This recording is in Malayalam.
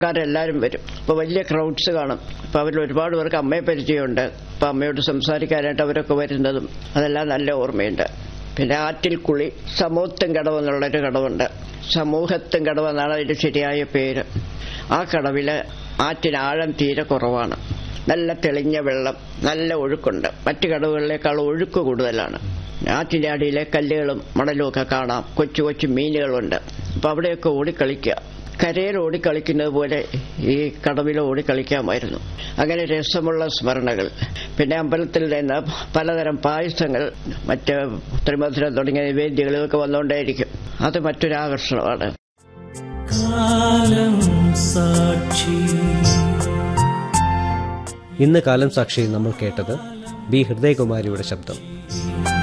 ക്കാരെല്ലാവരും വരും അപ്പോൾ വലിയ ക്രൗഡ്സ് കാണും അപ്പോൾ അവരിൽ ഒരുപാട് പേർക്ക് അമ്മയെ പരിചയമുണ്ട് അപ്പോൾ അമ്മയോട് സംസാരിക്കാനായിട്ട് അവരൊക്കെ വരുന്നതും അതെല്ലാം നല്ല ഓർമ്മയുണ്ട് പിന്നെ ആറ്റിൽ കുളി സമൂഹത്തും കടവ് എന്നുള്ളൊരു കടവുണ്ട് സമൂഹത്തും കടവ് എന്നാണ് അതിന്റെ ശരിയായ പേര് ആ കടവില് ആറ്റിന് ആഴം തീരെ കുറവാണ് നല്ല തെളിഞ്ഞ വെള്ളം നല്ല ഒഴുക്കുണ്ട് മറ്റു കടവുകളിലേക്കാൾ ഒഴുക്ക് കൂടുതലാണ് ആറ്റിന്റെ അടിയിലെ കല്ലുകളും മണലും ഒക്കെ കാണാം കൊച്ചു കൊച്ചു മീനുകളുണ്ട് അപ്പൊ അവിടെയൊക്കെ ഓടിക്കളിക്കുക കരയിൽ ഓടിക്കളിക്കുന്നത് പോലെ ഈ കടവിൽ ഓടിക്കളിക്കാമായിരുന്നു അങ്ങനെ രസമുള്ള സ്മരണകൾ പിന്നെ അമ്പലത്തിൽ നിന്ന് പലതരം പായസങ്ങൾ മറ്റ് ത്രിമധുരം തുടങ്ങിയ നിവേദ്യങ്ങളൊക്കെ വന്നുകൊണ്ടേയിരിക്കും അത് മറ്റൊരു ആകർഷണമാണ് കാലം സാക്ഷി ഇന്ന് കാലം സാക്ഷി നമ്മൾ കേട്ടത് ബി ഹൃദയകുമാരിയുടെ ശബ്ദം